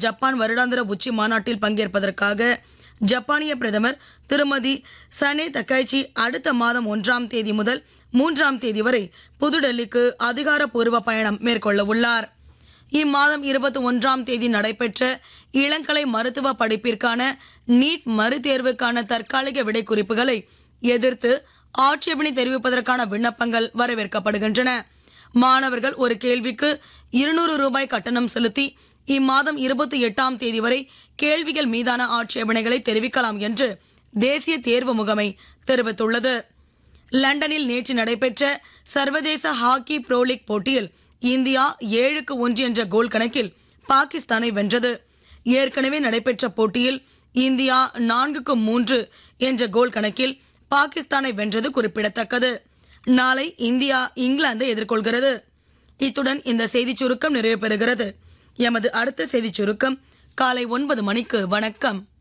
Japan வருடாந்திர உச்சி மாநாட்டில் பங்கேற்பதற்காக ஜப்பானிய பிரதமர் திருமதி சனே தக்கைச்சி அடுத்த மாதம் ஒன்றாம் தேதி முதல் மூன்றாம் தேதி வரை புதுடெல்லிக்கு அதிகாரப்பூர்வ பயணம் மேற்கொள்ள உள்ளார் இம்மாதம் இருபத்தி ஒன்றாம் தேதி நடைபெற்ற இளங்கலை மருத்துவ படிப்பிற்கான நீட் மறுதேர்வுக்கான தற்காலிக விடைக்குறிப்புகளை எதிர்த்து ஆட்சேபனை தெரிவிப்பதற்கான விண்ணப்பங்கள் வரவேற்கப்படுகின்றன மாணவர்கள் ஒரு கேள்விக்கு இருநூறு ரூபாய் கட்டணம் செலுத்தி இம்மாதம் இருபத்தி எட்டாம் தேதி வரை கேள்விகள் மீதான ஆட்சேபனைகளை தெரிவிக்கலாம் என்று தேசிய தேர்வு முகமை தெரிவித்துள்ளது லண்டனில் நேற்று நடைபெற்ற சர்வதேச ஹாக்கி ப்ரோ லீக் போட்டியில் இந்தியா ஏழுக்கு ஒன்று என்ற கோல் கணக்கில் பாகிஸ்தானை வென்றது ஏற்கனவே நடைபெற்ற போட்டியில் இந்தியா நான்குக்கு மூன்று என்ற கோல் கணக்கில் பாகிஸ்தானை வென்றது குறிப்பிடத்தக்கது நாளை இந்தியா இங்கிலாந்தை எதிர்கொள்கிறது இத்துடன் இந்த செய்திச் சுருக்கம் நிறைவு பெறுகிறது எமது அடுத்த செய்திச் சுருக்கம் காலை ஒன்பது மணிக்கு வணக்கம்